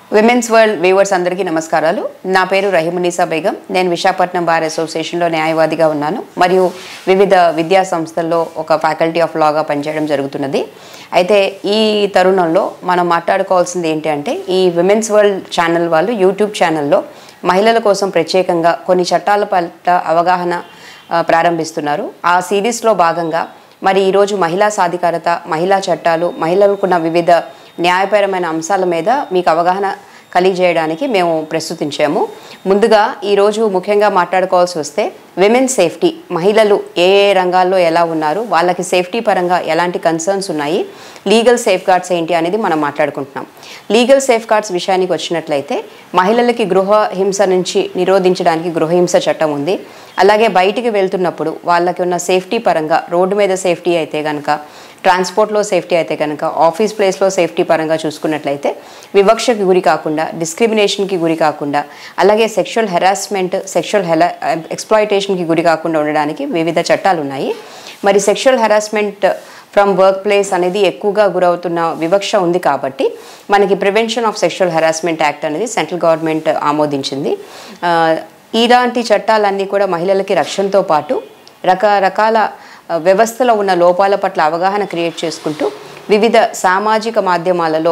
women's world viewers అందరికీ నమస్కారాలు నా పేరు రహిమునీసా బేగం నేను విశాఖపట్నం బార్ అసోసియేషన్లో న్యాయవాదిగా ఉన్నాను మరియు వివిధ విద్యా సంస్థల్లో ఒక ఫ్యాకల్టీ ఆఫ్ లాగా పనిచేయడం జరుగుతున్నది అయితే ఈ తరుణంలో మనం మాట్లాడుకోవాల్సింది ఏంటి అంటే ఈ విమెన్స్ వరల్డ్ ఛానల్ వాళ్ళు యూట్యూబ్ ఛానల్లో మహిళల కోసం ప్రత్యేకంగా కొన్ని చట్టాల పట్ల అవగాహన ఆ, ప్రారంభిస్తున్నారు ఆ సిరీస్లో భాగంగా మరి ఈరోజు మహిళా సాధికారత మహిళా చట్టాలు మహిళలకున్న వివిధ న్యాయపరమైన అంశాల మీద మీకు అవగాహన కలిగజేయడానికి మేము ప్రస్తుతించాము ముందుగా ఈరోజు ముఖ్యంగా మాట్లాడుకోవాల్సి వస్తే విమెన్ సేఫ్టీ మహిళలు ఏ ఏ రంగాల్లో ఎలా ఉన్నారు వాళ్ళకి సేఫ్టీ పరంగా ఎలాంటి కన్సర్న్స్ ఉన్నాయి లీగల్ సేఫ్ గార్డ్స్ ఏంటి అనేది మనం మాట్లాడుకుంటున్నాం లీగల్ సేఫ్ గార్డ్స్ విషయానికి వచ్చినట్లయితే మహిళలకి గృహ హింస నుంచి నిరోధించడానికి గృహహింస చట్టం ఉంది అలాగే బయటికి వెళ్తున్నప్పుడు వాళ్ళకి ఉన్న సేఫ్టీ పరంగా రోడ్డు మీద సేఫ్టీ అయితే కనుక ట్రాన్స్పోర్ట్లో సేఫ్టీ అయితే కనుక ఆఫీస్ ప్లేస్లో సేఫ్టీ పరంగా చూసుకున్నట్లయితే వివక్షకి గురి కాకుండా డిస్క్రిమినేషన్కి గురి కాకుండా అలాగే సెక్షువల్ హెరాస్మెంట్ సెక్షువల్ హెలా ఎక్స్ప్లాయిటేషన్కి గురి కాకుండా ఉండడానికి వివిధ చట్టాలు ఉన్నాయి మరి sexual harassment from work place అనేది ఎక్కువగా గురవుతున్న వివక్ష ఉంది కాబట్టి మనకి prevention of sexual harassment act అనేది సెంట్రల్ గవర్నమెంట్ ఆమోదించింది ఆ, ఇలాంటి చట్టాలన్నీ కూడా మహిళలకి రక్షణతో పాటు రకరకాల ఆ, వ్యవస్థలో ఉన్న లోపాల పట్ల అవగాహన క్రియేట్ చేసుకుంటూ వివిధ సామాజిక మాధ్యమాలలో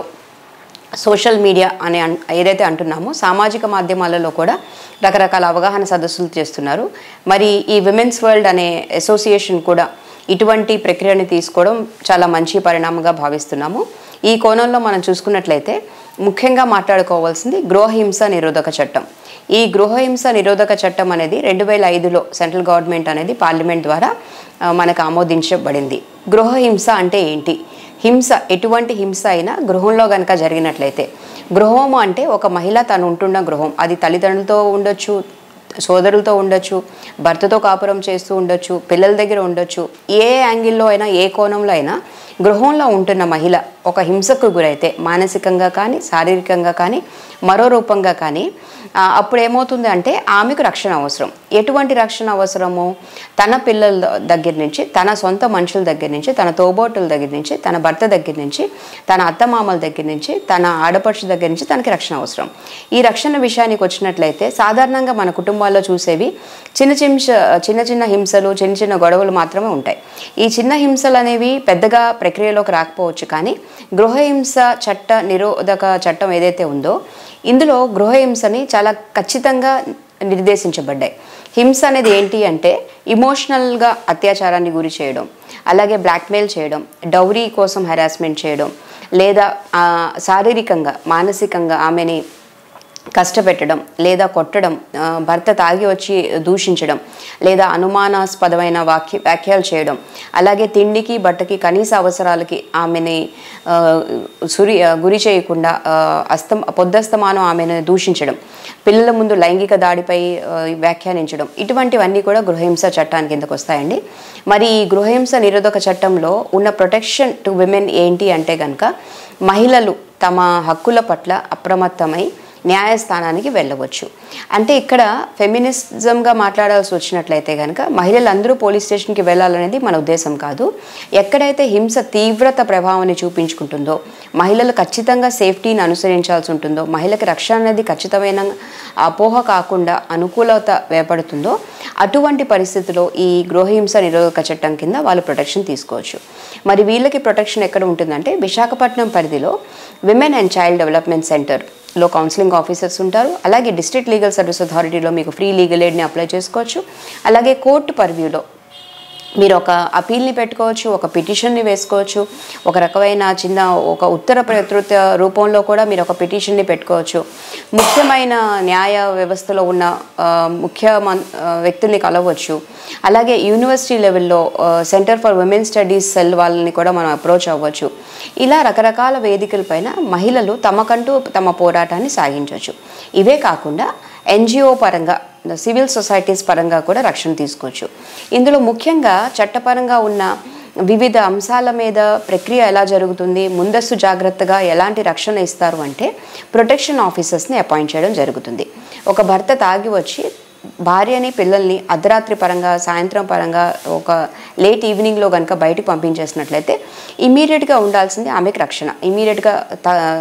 సోషల్ మీడియా అనే అన్- ఏదైతే అంటున్నామో సామాజిక మాధ్యమాలలో కూడా రకరకాల అవగాహన సదస్సులు చేస్తున్నారు మరి ఈ విమెన్స్ వరల్డ్ అనే అసోసియేషన్ కూడా ఇటువంటి ప్రక్రియని తీసుకోవడం చాలా మంచి పరిణామంగా భావిస్తున్నాము ఈ కోణంలో మనం చూసుకున్నట్లయితే ముఖ్యంగా మాట్లాడుకోవాల్సింది గృహహింస నిరోధక చట్టం ఈ గృహహింస నిరోధక చట్టం అనేది రెండు వేల ఐదులో సెంట్రల్ గవర్నమెంట్ అనేది పార్లమెంట్ ద్వారా ఆ, మనకు ఆమోదించబడింది గృహహింస అంటే ఏంటి హింస ఎటువంటి హింస అయినా గృహంలో కనుక జరిగినట్లయితే గృహము అంటే ఒక మహిళ తను ఉంటున్న గృహం అది తల్లిదండ్రులతో ఉండొచ్చు సోదరులతో ఉండొచ్చు భర్తతో కాపురం చేస్తూ ఉండొచ్చు పిల్లల దగ్గర ఉండొచ్చు ఏ యాంగిల్లో అయినా ఏ కోణంలో అయినా గృహంలో ఉంటున్న మహిళ ఒక హింసకు గురైతే మానసికంగా కానీ శారీరకంగా కానీ మరో రూపంగా కానీ ఆ, అప్పుడు ఏమవుతుంది అంటే ఆమెకు రక్షణ అవసరం ఎటువంటి రక్షణ అవసరము తన పిల్లల దగ్గర నుంచి తన సొంత మనుషుల దగ్గర నుంచి తన తోబోటుల దగ్గర నుంచి తన భర్త దగ్గర నుంచి తన అత్తమామల దగ్గర నుంచి తన ఆడపడుచు దగ్గర నుంచి తనకి రక్షణ అవసరం ఈ రక్షణ విషయానికి వచ్చినట్లయితే సాధారణంగా మన కుటుంబాల్లో చూసేవి చిన్న చిన్న చిన్న చిన్న హింసలు చిన్న చిన్న గొడవలు మాత్రమే ఉంటాయి ఈ చిన్న హింసలు అనేవి పెద్దగా ప్రక్రియలోకి రాకపోవచ్చు కానీ గృహహింస చట్ట నిరోధక చట్టం ఏదైతే ఉందో ఇందులో గృహహింసని చాలా ఖచ్చితంగా నిర్దేశించబడ్డాయి హింస అనేది ఏంటి అంటే ఇమోషనల్గా అత్యాచారాన్ని గురి చేయడం అలాగే బ్లాక్మెయిల్ చేయడం డౌరీ కోసం హెరాస్మెంట్ చేయడం లేదా ఆ, శారీరకంగా మానసికంగా ఆమెని కష్టపెట్టడం లేదా కొట్టడం ఆ, భర్త తాగి వచ్చి దూషించడం లేదా అనుమానాస్పదమైన వాక్య వ్యాఖ్యలు చేయడం అలాగే తిండికి బట్టకి కనీస అవసరాలకి ఆమెని ఆ, సురి ఆ, గురి చేయకుండా ఆ, అస్తం పొద్దస్తమానం ఆమెను దూషించడం పిల్లల ముందు లైంగిక దాడిపై ఆ, వ్యాఖ్యానించడం ఇటువంటివన్నీ కూడా గృహహింస చట్టానికి కిందకు వస్తాయండి మరి ఈ గృహహింస నిరోధక చట్టంలో ఉన్న ప్రొటెక్షన్ టు విమెన్ ఏంటి అంటే కనుక మహిళలు తమ హక్కుల పట్ల అప్రమత్తమై న్యాయస్థానానికి వెళ్ళవచ్చు అంటే ఇక్కడ ఫెమినిజంగా మాట్లాడాల్సి వచ్చినట్లయితే కనుక మహిళలందరూ పోలీస్ స్టేషన్కి వెళ్ళాలనేది మన ఉద్దేశం కాదు ఎక్కడైతే హింస తీవ్రత ప్రభావాన్ని చూపించుకుంటుందో మహిళలు ఖచ్చితంగా సేఫ్టీని అనుసరించాల్సి ఉంటుందో మహిళకి రక్షణ అనేది ఖచ్చితమైన అపోహ కాకుండా అనుకూలత వేపడుతుందో అటువంటి పరిస్థితిలో ఈ గృహహింస నిరోధక చట్టం కింద వాళ్ళు ప్రొటెక్షన్ తీసుకోవచ్చు మరి వీళ్ళకి ప్రొటెక్షన్ ఎక్కడ ఉంటుందంటే విశాఖపట్నం పరిధిలో women and child development centre లో కౌన్సిలింగ్ ఆఫీసర్స్ ఉంటారు అలాగే డిస్ట్రిక్ట్ లీగల్ సర్వీస్ అథారిటీలో మీకు ఫ్రీ లీగల్ ఎయిడ్ని అప్లై చేసుకోవచ్చు అలాగే కోర్టు పర్వ్యూలో మీరు ఒక అపీల్ని పెట్టుకోవచ్చు ఒక పిటిషన్ని వేసుకోవచ్చు ఒక రకమైన చిన్న ఒక ఉత్తర ప్రకృత రూపంలో కూడా మీరు ఒక పిటిషన్ని పెట్టుకోవచ్చు ముఖ్యమైన న్యాయ వ్యవస్థలో ఉన్న ఆ, ముఖ్య మన్- ఆ, వ్యక్తుల్ని కలవచ్చు అలాగే యూనివర్సిటీ లెవెల్లో centre for women studies cell వాళ్ళని కూడా మనం అప్రోచ్ అవ్వచ్చు ఇలా రకరకాల వేదికలపైన మహిళలు తమకంటూ తమ పోరాటాన్ని సాగించవచ్చు ఇవే కాకుండా ఎన్జిఓ పరంగా సివిల్ సొసైటీస్ పరంగా కూడా రక్షణ తీసుకోవచ్చు ఇందులో ముఖ్యంగా చట్టపరంగా ఉన్న వివిధ అంశాల మీద ప్రక్రియ ఎలా జరుగుతుంది ముందస్తు జాగ్రత్తగా ఎలాంటి రక్షణ ఇస్తారు అంటే ప్రొటెక్షన్ ఆఫీసర్స్ని అపాయింట్ చేయడం జరుగుతుంది ఒక భర్త తాగి వచ్చి భార్యని పిల్లల్ని అర్ధరాత్రి పరంగా సాయంత్రం పరంగా ఒక లేట్ ఈవినింగ్లో కనుక బయటకు పంపించేసినట్లయితే ఇమీడియట్గా ఉండాల్సింది ఆమెకు రక్షణ ఇమీడియట్గా త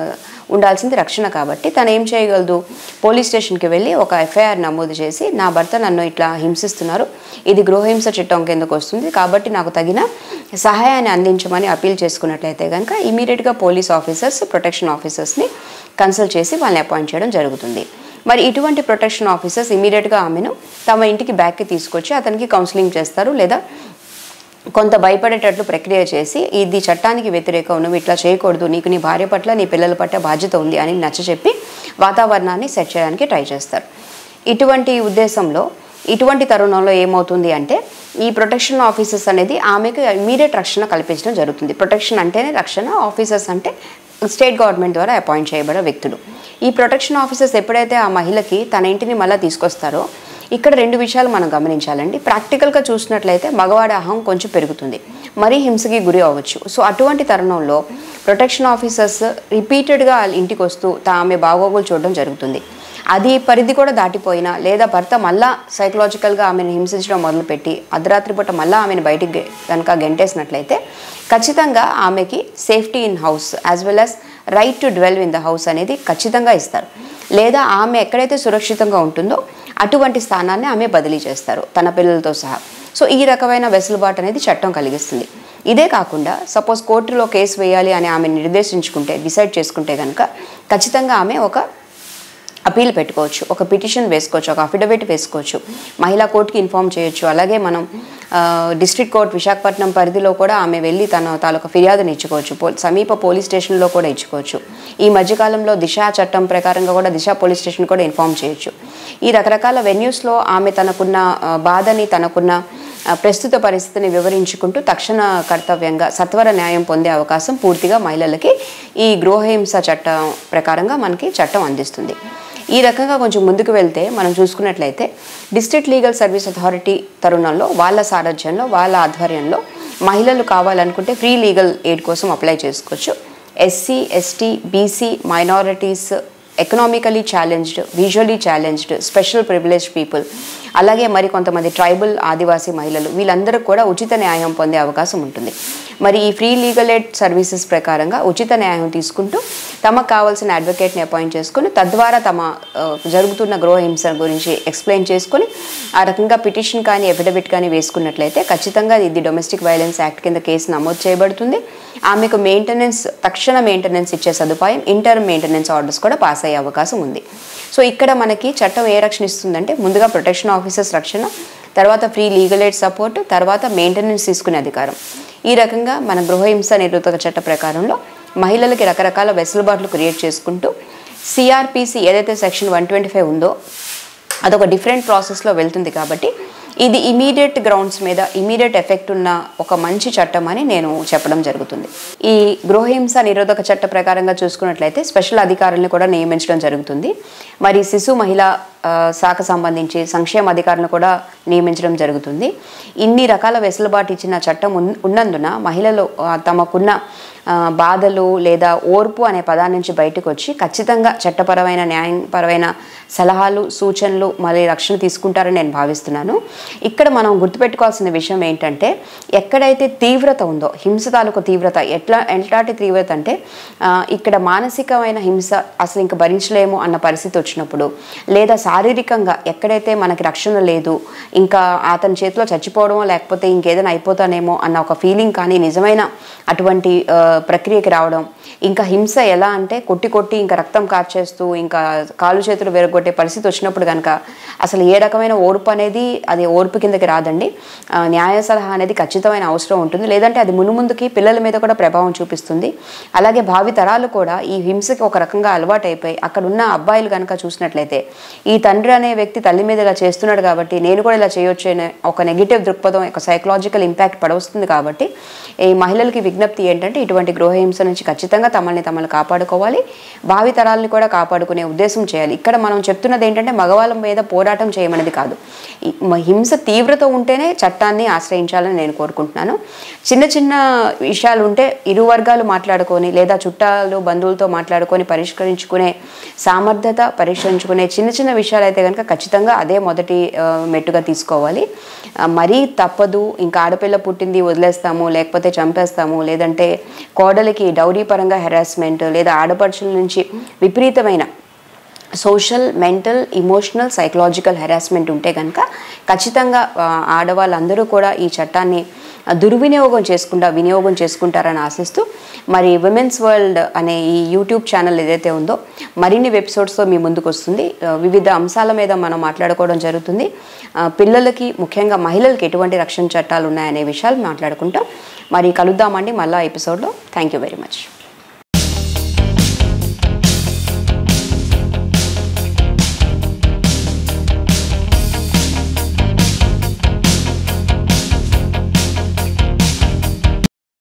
ఉండాల్సింది రక్షణ కాబట్టి తను ఏం చేయగలదు పోలీస్ స్టేషన్కి వెళ్ళి ఒక ఎఫ్ఐఆర్ నమోదు చేసి నా భర్త నన్ను ఇట్లా హింసిస్తున్నారు ఇది గృహహింస చట్టం కిందకు వస్తుంది కాబట్టి నాకు తగిన సహాయాన్ని అందించమని అప్పీల్ చేసుకున్నట్లయితే కనుక ఇమీడియట్గా పోలీస్ ఆఫీసర్స్ ప్రొటెక్షన్ ఆఫీసర్స్ని కన్సల్ట్ చేసి వాళ్ళని అపాయింట్ చేయడం జరుగుతుంది మరి ఇటువంటి ప్రొటెక్షన్ ఆఫీసర్స్ ఇమీడియట్గా ఆమెను తమ ఇంటికి బ్యాక్కి తీసుకొచ్చి అతనికి కౌన్సిలింగ్ చేస్తారు లేదా కొంత భయపడేటట్లు ప్రక్రియ చేసి ఇది చట్టానికి వ్యతిరేకం నువ్వు ఇట్లా చేయకూడదు నీకు నీ భార్య పట్ల నీ పిల్లల పట్ల బాధ్యత ఉంది అని నచ్చచెప్పి వాతావరణాన్ని సెట్ చేయడానికి ట్రై చేస్తారు ఇటువంటి ఉద్దేశంలో ఇటువంటి తరుణంలో ఏమవుతుంది అంటే ఈ ప్రొటెక్షన్ ఆఫీసర్స్ అనేది ఆమెకు ఇమీడియట్ రక్షణ కల్పించడం జరుగుతుంది ప్రొటెక్షన్ అంటేనే రక్షణ ఆఫీసర్స్ అంటే స్టేట్ గవర్నమెంట్ ద్వారా అపాయింట్ చేయబడే వ్యక్తులు ఈ ప్రొటెక్షన్ ఆఫీసర్స్ ఎప్పుడైతే ఆ మహిళకి తన ఇంటిని మళ్ళీ తీసుకొస్తారో ఇక్కడ రెండు విషయాలు మనం గమనించాలండి ప్రాక్టికల్గా చూసినట్లయితే మగవాడి అహం కొంచెం పెరుగుతుంది మరీ హింసకి గురి అవ్వచ్చు సో అటువంటి తరుణంలో ప్రొటెక్షన్ ఆఫీసర్స్ రిపీటెడ్గా వాళ్ళ ఇంటికి వస్తూ తా- ఆమె బాగోగులు చూడడం జరుగుతుంది అది పరిధి కూడా దాటిపోయినా లేదా భర్త మళ్ళా సైకలాజికల్గా ఆమెను హింసించడం మొదలుపెట్టి అర్ధరాత్రి పూట మళ్ళీ ఆమెను బయటికి గె- కనుక గెంటేసినట్లయితే ఖచ్చితంగా ఆమెకి safety in house as well as right to dwell in the house అనేది ఖచ్చితంగా ఇస్తారు లేదా ఆమె ఎక్కడైతే సురక్షితంగా ఉంటుందో అటువంటి స్థానాన్ని ఆమె బదిలీ చేస్తారు తన పిల్లలతో సహా సో ఈ రకమైన వెసులుబాటు అనేది చట్టం కలిగిస్తుంది ఇదే కాకుండా సపోజ్ కోర్టులో కేసు వేయాలి అని ఆమె నిర్దేశించుకుంటే డిసైడ్ చేసుకుంటే కనుక ఖచ్చితంగా ఆమె ఒక అపీల్ పెట్టుకోవచ్చు ఒక పిటిషన్ వేసుకోవచ్చు ఒక అఫిడవిట్ వేసుకోవచ్చు మహిళా కోర్టుకి ఇన్ఫామ్ చేయొచ్చు అలాగే మనం డిస్ట్రిక్ట్ కోర్ట్ విశాఖపట్నం పరిధిలో కూడా ఆమె వెళ్ళి తన తాలూకా ఫిర్యాదుని ఇచ్చుకోవచ్చు పో సమీప పోలీస్ స్టేషన్లో కూడా ఇచ్చుకోవచ్చు ఈ మధ్యకాలంలో దిశ చట్టం ప్రకారంగా కూడా దిశ పోలీస్ స్టేషన్ కూడా ఇన్ఫామ్ చేయొచ్చు ఈ రకరకాల వెన్యూస్లో ఆమె తనకున్న ఆ, బాధని తనకున్న ఆ, ప్రస్తుత పరిస్థితిని వివరించుకుంటూ తక్షణ కర్తవ్యంగా సత్వర న్యాయం పొందే అవకాశం పూర్తిగా మహిళలకి ఈ గృహహింస చట్టం ప్రకారంగా మనకి చట్టం అందిస్తుంది ఈ రకంగా కొంచెం ముందుకు వెళ్తే మనం చూసుకున్నట్లయితే డిస్ట్రిక్ట్ లీగల్ సర్వీస్ అథారిటీ తరుణంలో వాళ్ళ సారథ్యంలో వాళ్ళ ఆధ్వర్యంలో మహిళలు కావాలనుకుంటే ఫ్రీ లీగల్ ఎయిడ్ కోసం అప్లై చేసుకోవచ్చు SC ST BC minorities economically challenged visually challenged special privilege people అలాగే మరి కొంతమంది ట్రైబల్ ఆదివాసీ మహిళలు వీళ్ళందరూ కూడా ఉచిత న్యాయం పొందే అవకాశం ఉంటుంది మరి ఈ ఫ్రీ లీగల్ ఎయిడ్ సర్వీసెస్ ప్రకారంగా ఉచిత న్యాయం తీసుకుంటూ తమకు కావాల్సిన అడ్వకేట్ని అపాయింట్ చేసుకుని తద్వారా తమ ఆ, జరుగుతున్న గృహ హింస గురించి ఎక్స్ప్లెయిన్ చేసుకుని ఆ రకంగా పిటిషన్ కానీ ఎఫిడవిట్ కానీ వేసుకున్నట్లయితే ఖచ్చితంగా ఇది డొమెస్టిక్ వైలెన్స్ యాక్ట్ కింద కేసు నమోదు చేయబడుతుంది ఆమెకు మెయింటెనెన్స్ తక్షణ మెయింటెనెన్స్ ఇచ్చే సదుపాయం ఇంటర్ మెయింటెనెన్స్ ఆర్డర్స్ కూడా పాస్ అయ్యే అవకాశం ఉంది సో ఇక్కడ మనకి చట్టం ఏ రక్షణ ఇస్తుందంటే ముందుగా ప్రొటెక్షన్ ఆఫీసర్స్ రక్షణ తర్వాత ఫ్రీ లీగల్ ఎయిడ్ సపోర్ట్ తర్వాత మెయింటెనెన్స్ తీసుకునే అధికారం ఈ రకంగా మన గృహహింస నిరోధక చట్ట ప్రకారంలో మహిళలకి రకరకాల వెసులుబాట్లు క్రియేట్ చేసుకుంటూ సిఆర్పిసి ఏదైతే సెక్షన్ వన్ ట్వంటీ ఫైవ్ ఉందో అదొక డిఫరెంట్ ప్రాసెస్లో వెళ్తుంది కాబట్టి ఇది ఇమీడియట్ గ్రౌండ్స్ మీద ఇమీడియట్ ఎఫెక్ట్ ఉన్న ఒక మంచి చట్టం అని నేను చెప్పడం జరుగుతుంది ఈ గృహహింస నిరోధక చట్ట ప్రకారంగా చూసుకున్నట్లయితే స్పెషల్ అధికారులను కూడా నియమించడం జరుగుతుంది మరి శిశు మహిళా ఆ, శాఖ సంబంధించి సంక్షేమ అధికారులను కూడా నియమించడం జరుగుతుంది ఇన్ని రకాల వెసులుబాటు ఇచ్చిన చట్టం ఉన్- ఉన్నందున మహిళలు ఆ, తమకున్న ఆ, బాధలు లేదా ఓర్పు అనే పదాన్ని నుంచి బయటకు వచ్చి ఖచ్చితంగా చట్టపరమైన న్యాయపరమైన సలహాలు సూచనలు మరి రక్షణ తీసుకుంటారని నేను భావిస్తున్నాను ఇక్కడ మనం గుర్తుపెట్టుకోవాల్సిన విషయం ఏంటంటే ఎక్కడైతే తీవ్రత ఉందో హింస తాలూకు తీవ్రత ఎట్లా ఎట్లాంటి తీవ్రత అంటే ఆ, ఇక్కడ మానసికమైన హింస అసలు ఇంకా భరించలేము అన్న పరిస్థితి వచ్చినప్పుడు లేదా శారీరకంగా ఎక్కడైతే మనకి రక్షణ లేదు ఇంకా అతని చేతిలో చచ్చిపోవడమో లేకపోతే ఇంకేదైనా అయిపోతానేమో అన్న ఒక ఫీలింగ్ కానీ నిజమైన అటువంటి ఆ, ప్రక్రియకి రావడం ఇంకా హింస ఎలా అంటే కొట్టి కొట్టి ఇంకా రక్తం కార్చేస్తూ ఇంకా కాలు చేతులు విరగొట్టే పరిస్థితి వచ్చినప్పుడు కనుక అసలు ఏ రకమైన ఓర్పు అనేది అది ఓర్పు కిందకి రాదండి ఆ, న్యాయ సలహా అనేది ఖచ్చితమైన అవసరం ఉంటుంది లేదంటే అది మునుముందుకి పిల్లల మీద కూడా ప్రభావం చూపిస్తుంది అలాగే భావి తరాలు కూడా ఈ హింసకి ఒక రకంగా అలవాటు అయిపోయి అక్కడ ఉన్న అబ్బాయిలు కనుక చూసినట్లయితే ఈ తండ్రి అనే వ్యక్తి తల్లి మీద ఇలా చేస్తున్నాడు కాబట్టి నేను కూడా ఇలా చేయొచ్చు అనే ఒక నెగిటివ్ దృక్పథం ఒక సైకలాజికల్ ఇంపాక్ట్ పడవస్తుంది కాబట్టి ఈ మహిళలకి విజ్ఞప్తి ఏంటంటే ఇటువంటి గృహహింస నుంచి ఖచ్చితంగా తమల్ని తమల్ని కాపాడుకోవాలి భావి తరాలని కూడా కాపాడుకునే ఉద్దేశం చేయాలి ఇక్కడ మనం చెప్తున్నది ఏంటంటే మగవాళ్ళ మీద పోరాటం చేయమనేది కాదు ఈ మ- హింస తీవ్రత ఉంటేనే చట్టాన్ని ఆశ్రయించాలని నేను కోరుకుంటున్నాను చిన్న చిన్న విషయాలు ఉంటే ఇరు వర్గాలు మాట్లాడుకొని లేదా చుట్టాలు బంధువులతో మాట్లాడుకొని పరిష్కరించుకునే సామర్థ్యత పరిష్కరించుకునే చిన్న చిన్న విషయాలు అయితే కనుక ఖచ్చితంగా అదే మొదటి ఆ, మెట్టుగా తీసుకోవాలి ఆ, మరీ తప్పదు ఇంకా ఆడపిల్ల పుట్టింది వదిలేస్తాము లేకపోతే చంపేస్తాము లేదంటే కోడలికి డౌరీ పరంగా హెరాస్మెంట్ లేదా ఆడపడుచుల నుంచి విపరీతమైన social mental emotional psychological harassment ఉంటే కనుక ఖచ్చితంగా ఆ, ఆడవాళ్ళందరూ కూడా ఈ చట్టాన్ని ఆ, దుర్వినియోగం చేసుకుంటా వినియోగం చేసుకుంటారని ఆశిస్తూ మరి విమెన్స్ వరల్డ్ అనే ఈ యూట్యూబ్ ఛానల్ ఏదైతే ఉందో మరిన్ని ఎపిసోడ్స్తో మీ ముందుకు వస్తుంది ఆ, వివిధ అంశాల మీద మనం మాట్లాడుకోవడం జరుగుతుంది ఆ, పిల్లలకి ముఖ్యంగా మహిళలకి ఎటువంటి రక్షణ చట్టాలు ఉన్నాయనే విషయాలు మాట్లాడుకుంటాం మరి కలుద్దామండి మళ్ళా ఎపిసోడ్లో థ్యాంక్ యూ వెరీ మచ్